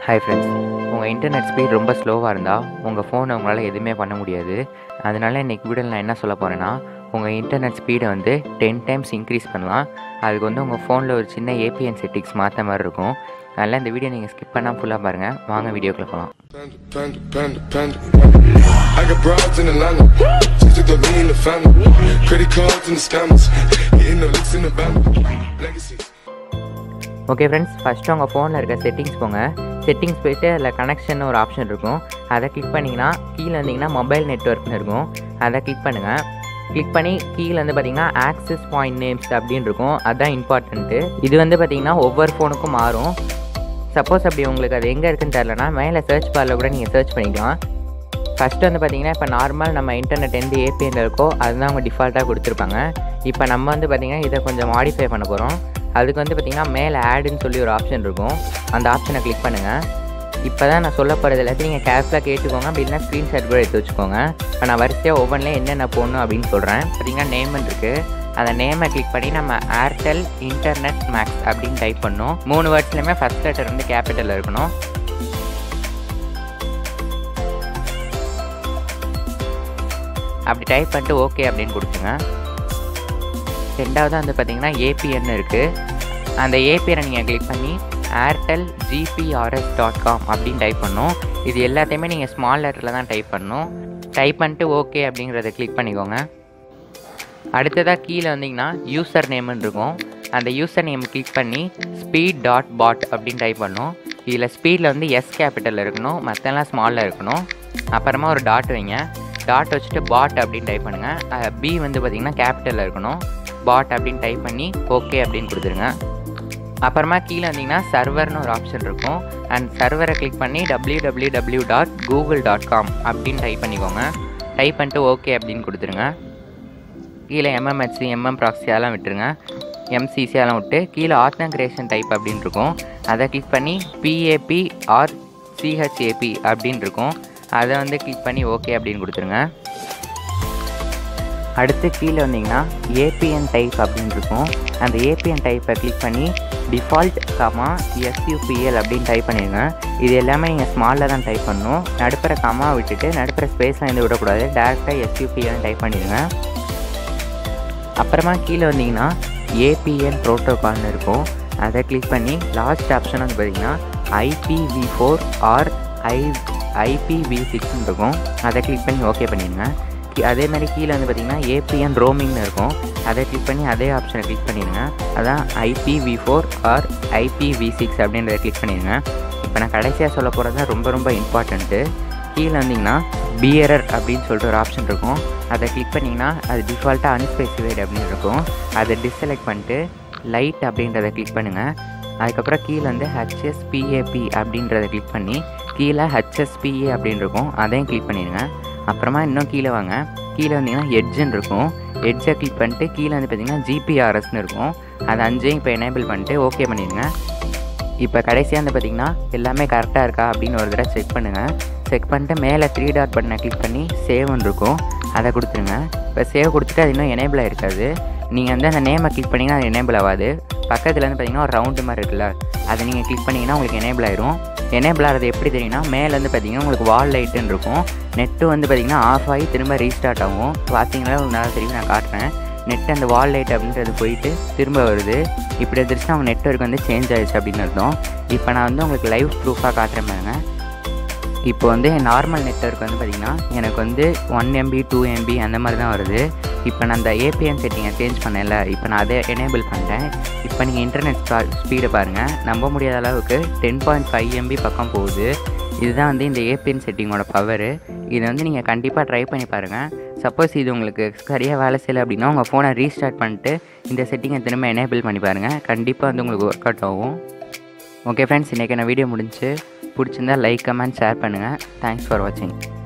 Hi friends உங்கள் internet speed ரொம்ப ஸ்லோவாக இருந்தால் உங்கள் ஃபோனை உங்களால் எதுவுமே பண்ண முடியாது அதனால இன்றைக்கி வீடியோவில் நான் என்ன சொல்ல போகிறேன்னா உங்கள் இன்டர்நெட் ஸ்பீடை வந்து டென் டைம்ஸ் இன்க்ரீஸ் பண்ணலாம் அதுக்கு வந்து உங்கள் ஃபோனில் ஒரு சின்ன ஏபிஎன் செட்டிங்ஸ் மாற்ற மாதிரி இருக்கும் அதனால் இந்த வீடியோ நீங்கள் ஸ்கிப் பண்ணால் ஃபுல்லாக பாருங்கள் வாங்க வீடியோக்குள்ள போகலாம் Panda, panda, panda, panda. I got broads in Atlanta. Just took the lean in the family. Credit cards and the scammers. Hitting the licks in the band. Legacies. Okay friends first உங்கள் ஃபோனில் இருக்க settings போங்க settings போயிட்டு அதில் connection ஒரு option இருக்கும் அதை click பண்ணிங்கன்னா கீழே வந்தீங்கன்னா மொபைல் நெட்ஒர்க்னு இருக்கும் அதை கிளிக் பண்ணுங்கள் கிளிக் பண்ணி கீழே வந்து பார்த்தீங்கன்னா ஆக்சஸ் பாயிண்ட் நேம்ஸ் அப்படின்னு இருக்கும் அதுதான் இம்பார்ட்டண்ட்டு இது வந்து பார்த்தீங்கன்னா ஒவ்வொரு ஃபோனுக்கும் மாறும் சப்போஸ் அப்படி உங்களுக்கு அது எங்கே இருக்குன்னு தெரிலனா மேலே சர்ச் பாரில் கூட நீங்கள் சர்ச் பண்ணிக்கலாம் ஃபஸ்ட்டு வந்து பார்த்தீங்கன்னா இப்போ நார்மல் நம்ம இன்டர்நெட் எந்த ஏபிஎன்ல இருக்கோ அதுதான் அவங்க டிஃபால்ட்டாக கொடுத்துருப்பாங்க இப்போ நம்ம வந்து பார்த்தீங்கன்னா இதை கொஞ்சம் மாடிஃபை பண்ண போகிறோம் அதுக்கு வந்து பார்த்தீங்கன்னா மேலே ஆடுன்னு சொல்லி ஒரு ஆப்ஷன் இருக்கும் அந்த ஆப்ஷனை கிளிக் பண்ணுங்கள் இப்போ தான் நான் சொல்ல போகிறது எல்லாத்தையும் நீங்கள் கேர்ஃபுல்லாக கேட்டுக்கோங்க அப்படி இல்லைனா ஸ்க்ரீன்ஷாட் கூட எடுத்து வச்சுக்கோங்க இப்போ நான் வரிசையாக ஒவ்வொன்றில் என்னென்ன போடணும் அப்படின்னு சொல்கிறேன் பார்த்தீங்கன்னா நேம்னு இருக்குது அந்த நேமை கிளிக் பண்ணி நம்ம ஏர்டெல் இன்டர்நெட் மேக்ஸ் அப்படின்னு டைப் பண்ணணும் மூணு வேர்ட்ஸ்லையுமே ஃபஸ்ட் லெட்டர் வந்து கேபிட்டலில் இருக்கணும் அப்படி டைப் பண்ணிட்டு ஓகே அப்படின்னு கொடுத்துங்க ரெண்டாவது வந்து பார்த்தீங்கன்னா ஏபிஎன் இருக்குது அந்த ஏபிஎனை நீங்கள் கிளிக் பண்ணி ஏர்டெல் ஜிபிஆர்எஸ் டாட் காம் அப்படின்னு டைப் பண்ணணும் இது எல்லாத்தையுமே நீங்கள் ஸ்மால் லெட்டரில் தான் டைப் பண்ணணும் டைப் பண்ணிட்டு ஓகே அப்படிங்கிறத கிளிக் பண்ணிக்கோங்க அடுத்ததாக கீழே வந்தீங்கன்னா யூசர் நேம்னு இருக்கும் அந்த யூசர் நேம் கிளிக் பண்ணி ஸ்பீட் டாட் பாட் அப்படின்னு டைப் பண்ணணும் இதில் ஸ்பீடில் வந்து எஸ் கேபிட்டலில் இருக்கணும் மற்றெல்லாம் ஸ்மாலில் இருக்கணும் அப்புறமா ஒரு டாட் வைங்க டாட் வச்சுட்டு பாட் அப்படின்னு டைப் பண்ணுங்கள் பி வந்து பார்த்திங்கன்னா கேபிட்டலில் இருக்கணும் பாட் அப்படின்னு டைப் பண்ணி ஓகே அப்படின்னு கொடுத்துருங்க அப்புறமா கீழே வந்தீங்கன்னா சர்வர்னு ஒரு ஆப்ஷன் இருக்கும் அண்ட் சர்வரை கிளிக் பண்ணி W W W dot Google dot com அப்படின்னு டைப் பண்ணிக்கோங்க டைப் பண்ணிட்டு ஓகே அப்படின்னு கொடுத்துருங்க கீழே எம்எம்ஹெச்சி எம்எம் ப்ராக்ஸி அதெல்லாம் விட்டுருங்க எம்சிசி அதெல்லாம் விட்டு கீழே ஆத்தன்கிரேஷன் டைப் அப்படின்னு இருக்கும் அதை கிளிக் பண்ணி பிஏபி ஆர் சிஹெச்ஏபி அப்படின்னு இருக்கும் அதை வந்து கிளிக் பண்ணி ஓகே அப்படின்னு கொடுத்துருங்க அடுத்து கீழே வந்தீங்கன்னா ஏபிஎன் டைப் அப்படின்னு இருக்கும் அந்த ஏபிஎன் டைப்பை கிளிக் பண்ணி டிஃபால்ட் காமா எஸ்யூபிஎல் அப்படின்னு டைப் பண்ணிடுங்க இது எல்லாமே நீங்கள் ஸ்மாலில் தான் டைப் பண்ணணும் நடுப்புற காமா விட்டுட்டு நடுப்புற ஸ்பேஸ்லாம் எதுவும் விடக்கூடாது டேரெக்டாக எஸ்யூபிஎல் டைப் பண்ணிடுங்க அப்புறமா கீழே வந்தீங்கன்னா ஏபிஎன் ப்ரோட்டோகால்னு இருக்கும் அதை கிளிக் பண்ணி லாஸ்ட் ஆப்ஷன் வந்து பார்த்தீங்கன்னா IPv four or I IPv சிக்ஸ்னு இருக்கும் அதை கிளிக் பண்ணி ஓகே பண்ணிடுங்க கீ- அதே மாதிரி கீழே வந்து பார்த்தீங்கன்னா ஏபிஎன் ரோமிங்னு இருக்கும் அதை கிளிக் பண்ணி அதே ஆப்ஷனை கிளிக் பண்ணிடுங்க அதான் IPv four or IPv six அப்படின்றத கிளிக் பண்ணிடுங்க இப்போ நான் கடைசியாக சொல்ல போகிறது தான் ரொம்ப ரொம்ப இம்பார்ட்டண்ட்டு கீழே வந்தீங்கன்னா பியரர் அப்படின்னு சொல்லிட்டு ஒரு ஆப்ஷன் இருக்கும் அதை கிளிக் பண்ணிங்கன்னா அது டிஃபால்ட்டாக அன்ஸ்பெசிஃபைடு அப்படின்னு இருக்கும் அதை டிஸ்செலக்ட் பண்ணிட்டு லைட் அப்படின்றத கிளிக் பண்ணுங்கள் அதுக்கப்புறம் கீழே வந்து ஹெச்எஸ்பிஏபி அப்படின்றத கிளிக் பண்ணி கீழே ஹெச்எஸ்பிஏ அப்படின்னு இருக்கும் அதையும் கிளிக் பண்ணிடுங்க அப்புறமா இன்னும் கீழே வாங்க கீழே வந்தீங்கன்னா எட்ஜுன்னு இருக்கும் எட்ஜை கிளிக் பண்ணிட்டு கீழே வந்து பார்த்தீங்கன்னா ஜிபிஆர்எஸ்னு இருக்கும் அது அஞ்சையும் இப்போ எனேபிள் பண்ணிட்டு ஓகே பண்ணிடுங்க இப்போ கடைசியாக வந்து பார்த்தீங்கன்னா எல்லாமே கரெக்டாக இருக்கா அப்படின்னு ஒரு தடவை செக் பண்ணுங்கள் செக் பண்ணிட்டு மேலே த்ரீ டாட் பட்டனை கிளிக் பண்ணி சேவ்னு இருக்கும் அதை கொடுத்துருங்க இப்போ சேவ் கொடுத்துட்டு அது இன்னும் எனேபிள் ஆகிருக்காது நீங்கள் வந்து அந்த நேமை கிளிக் பண்ணிங்கன்னா அது எனேபிள் ஆகாது பக்கத்தில் வந்து பார்த்தீங்கன்னா ஒரு ரவுண்டு மாதிரி இருக்குல்ல அதை நீங்கள் கிளிக் பண்ணிங்கன்னா உங்களுக்கு எனேபிள் ஆயிரும் எனேபிள் ஆகிறது எப்படி தெரியும்னா மேலே வந்து பார்த்தீங்கன்னா உங்களுக்கு வால் லைட்டுன்னு இருக்கும் நெட்டு வந்து பார்த்தீங்கன்னா ஆஃப் ஆகி திரும்ப ரீஸ்டார்ட் ஆகும் பார்த்தீங்கன்னா உங்களுக்கு நல்லா தெரியும் நான் காட்டுறேன் நெட் அந்த வால் லைட் அப்படின்றது போயிட்டு திரும்ப வருது இப்படி வந்துருச்சுன்னா அவங்க நெட்ஒர்க் வந்து சேஞ்ச் ஆயிடுச்சு அப்படின்னு அர்த்தம் இப்போ நான் வந்து உங்களுக்கு லைவ் ப்ரூஃபாக காட்டுறேன் பாருங்க இப்போ வந்து நார்மல் நெட்ஒர்க் வந்து பார்த்திங்கன்னா எனக்கு வந்து ஒன் எம்பி டூ எம்பி அந்த மாதிரி தான் வருது இப்போ நான் அந்த ஏபிஎன் செட்டிங்கை சேஞ்ச் பண்ணல இப்போ நான் அதை எனேபிள் பண்ணிட்டேன் இப்போ நீங்கள் இன்டர்நெட் ஸ்பீடை பாருங்கள் நம்ப முடியாத அளவுக்கு டென் பாயிண்ட் ஃபைவ் எம்பி பக்கம் போகுது இதுதான் வந்து இந்த ஏபிஎன் செட்டிங்கோட பவரு இதை வந்து நீங்கள் கண்டிப்பாக ட்ரை பண்ணி பாருங்கள் சப்போஸ் இது உங்களுக்கு சரியாக வேலை செய்யலை அப்படின்னா உங்கள் ஃபோனை ரீஸ்டார்ட் பண்ணிட்டு இந்த செட்டிங்கை திரும்ப எனேபிள் பண்ணி பாருங்கள் கண்டிப்பாக வந்து உங்களுக்கு ஒர்க் அவுட் ஆகும் ஓகே ஃப்ரெண்ட்ஸ் இன்றைக்கி நான் வீடியோ முடிஞ்சு பிடிச்சிருந்தா லைக் கமெண்ட் ஷேர் பண்ணுங்கள் தேங்க்ஸ் ஃபார் வாட்சிங்